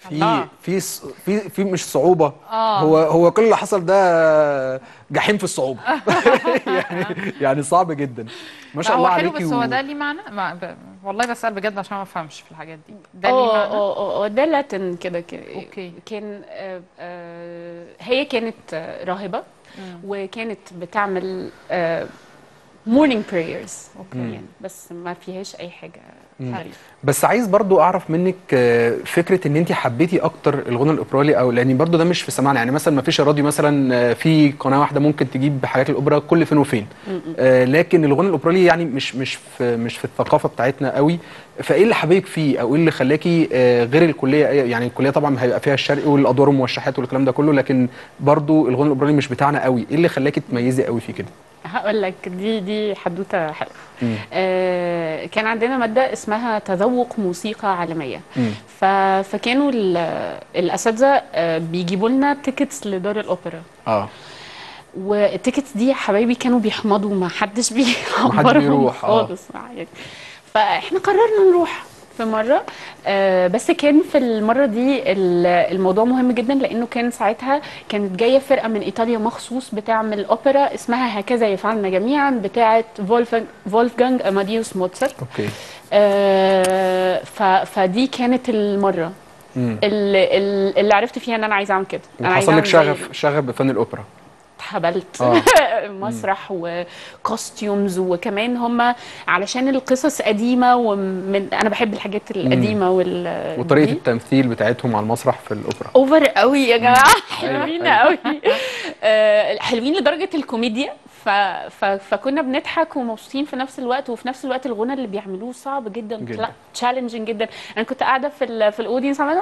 في الله. في ص- في في مش صعوبه آه. هو هو كل اللي حصل ده جحيم في الصعوبه يعني يعني صعب جدا ما شاء لا، الله هو حلو عليكي بس و- هو ده ليه معنى ما ب... والله بسأل بجد عشان ما افهمش في الحاجات دي ده ليه اه معنى اه اه اه ده لاتن كده كده أوكي. كان آه، آه، هي كانت آه، راهبة وكانت بتعمل مورنينج بريرز يعني بس ما فيهاش اي حاجة غريبة بس عايز برضو اعرف منك آه، فكره ان انت حبيتي اكتر الغنى الاوبرالي او لان برضو ده مش في سماعنا يعني مثلا ما فيش الراديو مثلا آه، في قناه واحده ممكن تجيب حاجات الاوبرا كل فين وفين آه، لكن الغنى الاوبرالي يعني مش مش في مش في الثقافه بتاعتنا قوي فايه اللي حبيبك فيه او ايه اللي خلاكي آه، غير الكليه يعني الكليه طبعا هيبقى فيها الشرقي والادوار والموشحات والكلام ده كله لكن برضو الغنى الاوبرالي مش بتاعنا قوي ايه اللي خلاكي تميزي قوي فيه كده هقول لك دي دي حدوته حلوه مم. آه كان عندنا ماده اسمها تذوق موسيقى عالميه مم. ف... فكانوا ال- الاساتذه آه بيجيبوا لنا تيكتس لدار الاوبرا اه والتيكتس دي يا حبايبي كانوا بيحمضوا ما حدش بيعبرهم بيروح، آه. خالص يعني فاحنا قررنا نروح في مرة آه بس كان في المرة دي ال- الموضوع مهم جدا لأنه كان ساعتها كانت جاية فرقة من إيطاليا مخصوص بتعمل أوبرا اسمها هكذا يفعلنا جميعا بتاعة فولفنج فولفجانج أماديوس موتسرت اوكي آه ف فدي كانت المرة مم. اللي, اللي عرفت فيها ان انا عايزه اعمل كده انا عايزه وحصل لك أعمل زي شغف شغف بفن الاوبرا اتهبلت آه. مسرح وكوستيومز وكمان هم علشان القصص قديمه ومن انا بحب الحاجات القديمه وال وطريقه دي. التمثيل بتاعتهم على المسرح في الاوبرا اوفر قوي يا جماعه حلوين أيوة. قوي آه، حلوين لدرجه الكوميديا ف... ف... فكنا بنضحك ومبسوطين في نفس الوقت وفي نفس الوقت الغنى اللي بيعملوه صعب جدا جدا. تشالنجينج جدا انا كنت قاعده في ال... في الاودينس عماله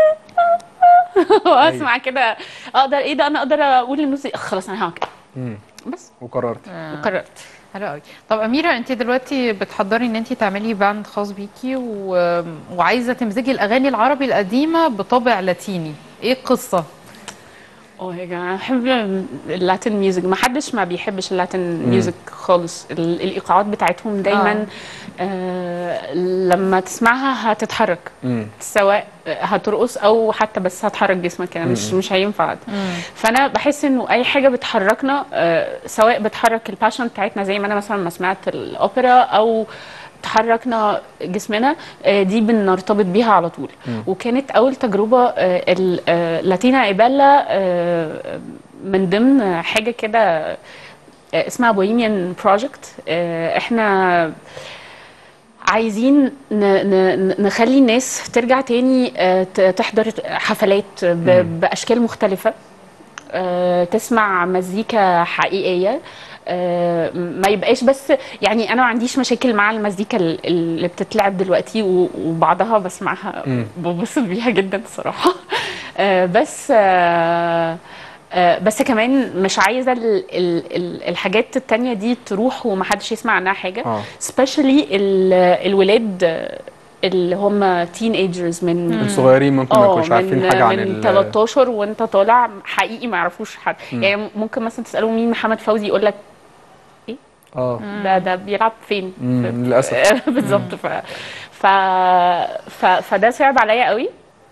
واسمع كده اقدر ايه ده انا اقدر اقول الموسيقى خلاص انا هعمل كده مم. بس وقررت قررت حلو قوي طب اميره انت دلوقتي بتحضري ان انت تعملي باند خاص بيكي و... وعايزه تمزجي الاغاني العربي القديمه بطابع لاتيني ايه القصه اه يا جماعه بحب اللاتين ميوزك ما حدش ما بيحبش اللاتين ميوزك خالص ال- الايقاعات بتاعتهم دايما آه لما تسمعها هتتحرك مم. سواء هترقص او حتى بس هتحرك جسمك يعني مش مش هينفع فانا بحس انه اي حاجه بتحركنا آه، سواء بتحرك الباشن بتاعتنا زي ما انا مثلا ما سمعت الاوبرا او تحركنا جسمنا آه، دي بنرتبط بيها على طول وكانت اول تجربه آه، ال- آه، لاتينا ايبالا آه، من ضمن حاجه كده آه، اسمها بوهيميان بروجكت احنا عايزين ن- ن- نخلي الناس ترجع تاني آه، ت- تحضر حفلات ب- بأشكال مختلفة آه، تسمع مزيكا حقيقية آه، ما يبقاش بس يعني انا ما عنديش مشاكل مع المزيكا ال- اللي بتتلعب دلوقتي و- وبعضها بسمعها ببسط بيها جدا الصراحة آه، بس آه، آه، بس كمان مش عايزه ال ال ال الحاجات التانية دي تروح ومحدش يسمع عنها حاجه آه. سبيشالي الولاد آه، اللي هم تين ايجرز من الصغيرين ممكن ما اه يكونوش عارفين من حاجه عن من ال 13 وانت طالع حقيقي ما يعرفوش حد يعني ممكن مثلا تساله مين محمد فوزي يقول لك اه ده ده بيلعب فين مم، في- للأسف. بالظبط ف... ف... ف... فده صعب عليا قوي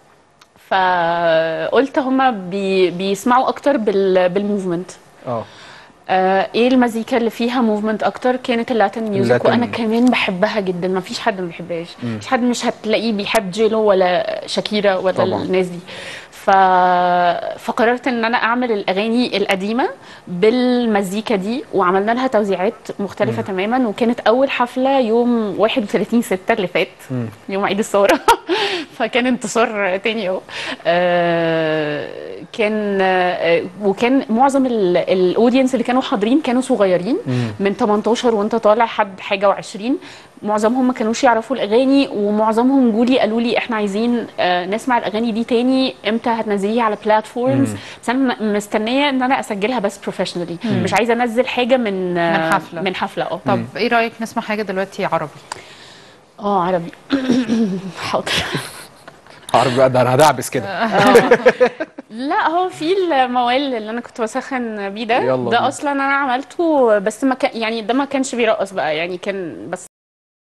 فقلت هما بي... بيسمعوا اكتر بال... بالموفمنت اه آه ايه المزيكا اللي فيها موفمنت اكتر كانت اللاتين ميوزك اللاتين. وانا كمان بحبها جدا ما فيش حد ما بيحبهاش مفيش حد مش هتلاقيه بيحب جيلو ولا شاكيرا ولا طبعاً. الناس دي ف... فقررت ان انا اعمل الاغاني القديمه بالمزيكا دي وعملنا لها توزيعات مختلفه تماما وكانت اول حفله يوم 31 6 اللي فات يوم عيد الثوره فكان انتصار تاني اهو آه، كان آه، وكان معظم ال- الاودينس اللي كانوا حاضرين كانوا صغيرين من 18 وانت طالع حد حاجه و20 معظمهم ما كانوش يعرفوا الاغاني ومعظمهم جولي قالوا لي احنا عايزين آه، نسمع الاغاني دي تاني امتى هتنزليها على بلاتفورمز بس انا م- مستنيه ان انا اسجلها بس بروفيشنالي مش عايزه انزل حاجه من آه، من حفلة. من حفله اه طب ايه رايك نسمع حاجه دلوقتي عربي اه عربي حاضر عارف بقى ده انا هدعبس كده لا هو في الموال اللي انا كنت بسخن بيه ده يلا ده بينا. اصلا انا عملته بس ما كان يعني ده ما كانش بيرقص بقى يعني كان بس